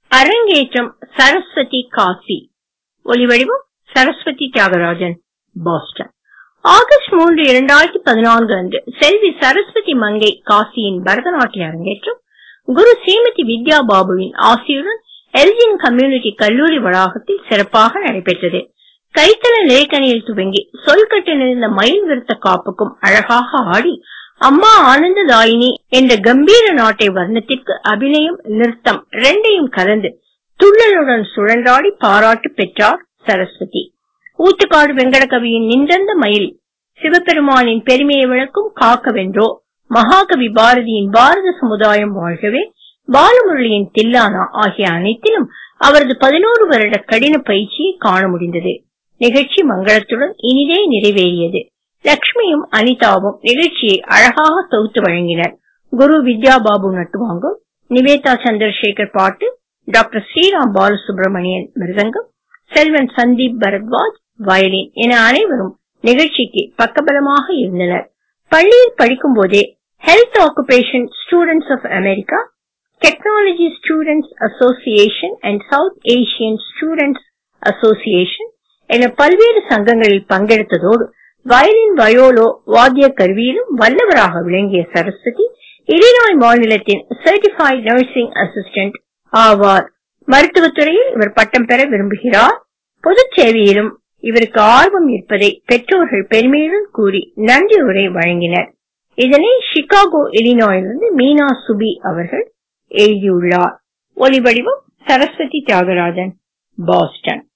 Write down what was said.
அரங்கேற்றம் சரஸ்வதி காசி ஒலிவடிவம் Saraswati Thiagarajan Boston August மூன்று இரண்டாயிரத்தி பதினான்கு அன்று செல்வி சரஸ்வதி மங்கை காசியின் பரதநாட்டிய அரங்கேற்றம் குரு ஸ்ரீமதி வித்யா பாபுவின் ஆசியுடன் எல்ஜின் கம்யூனிட்டி கல்லூரி வளாகத்தில் சிறப்பாக நடைபெற்றது கைத்தல லேக்கணியில் துவங்கி சொல்கட்டு நிறைந்த மயில் விருத்த காப்புக்கும் அழகாக ஆடி அம்மா ஆனந்ததாயினி என்ற கம்பீர நாட்டை வர்ணத்திற்கு அபிநயம் நிறுத்தம் இரண்டையும் கலந்து துள்ளலுடன் சுழன்றாடி பாராட்டு பெற்றார் சரஸ்வதி ஊத்துக்காடு வெங்கடகவியின் நின்றந்த மயில் சிவபெருமானின் பெருமையை விளக்கும் காக்கவென்றோ மகாகவி பாரதியின் பாரத சமுதாயம் வாழ்கவே பாலமுரளியின் தில்லானா ஆகிய அனைத்திலும் அவரது பதினோரு வருட கடின பயிற்சியை காண முடிந்தது நிகழ்ச்சி மங்களத்துடன் இனிதே நிறைவேறியது லக்ஷ்மியும் அனிதாவும் நிகழ்ச்சியை அழகாக தொகுத்து வழங்கினர் குரு வித்யா பாபு நட்டுவாங்கம் நிவேதா சந்திரசேகர் பாட்டு டாக்டர் ஸ்ரீராம் பாலசுப்ரமணியன் மிருதங்கம் செல்வன் சந்தீப் பரத்வாஜ் வயலின் என அனைவரும் நிகழ்ச்சிக்கு பக்கபலமாக இருந்தனர் பள்ளியில் படிக்கும் போதே health occupation students of America technology students association and south Asian students association என பல்வேறு சங்கங்களில் பங்கெடுத்ததோடு வயலின் வயோலோ வாத்திய கருவியிலும் வல்லவராக விளங்கிய சரஸ்வதி இலினாய் மாநிலத்தின் சர்டிஃபைட் நர்சிங் அசிஸ்டன்ட் ஆவார் மருத்துவத்துறையில் இவர் பட்டம் பெற விரும்புகிறார் பொது சேவையிலும் இவருக்கு ஆர்வம் இருப்பதை பெற்றோர்கள் பெருமையுடன் கூறி நன்றி உரை வழங்கினர் இதனை சிகாகோ இலினாயிலிருந்து மீனா சுபி அவர்கள் எழுதியுள்ளார் ஒலிவடிவம் சரஸ்வதி தியாகராஜன் பாஸ்டன்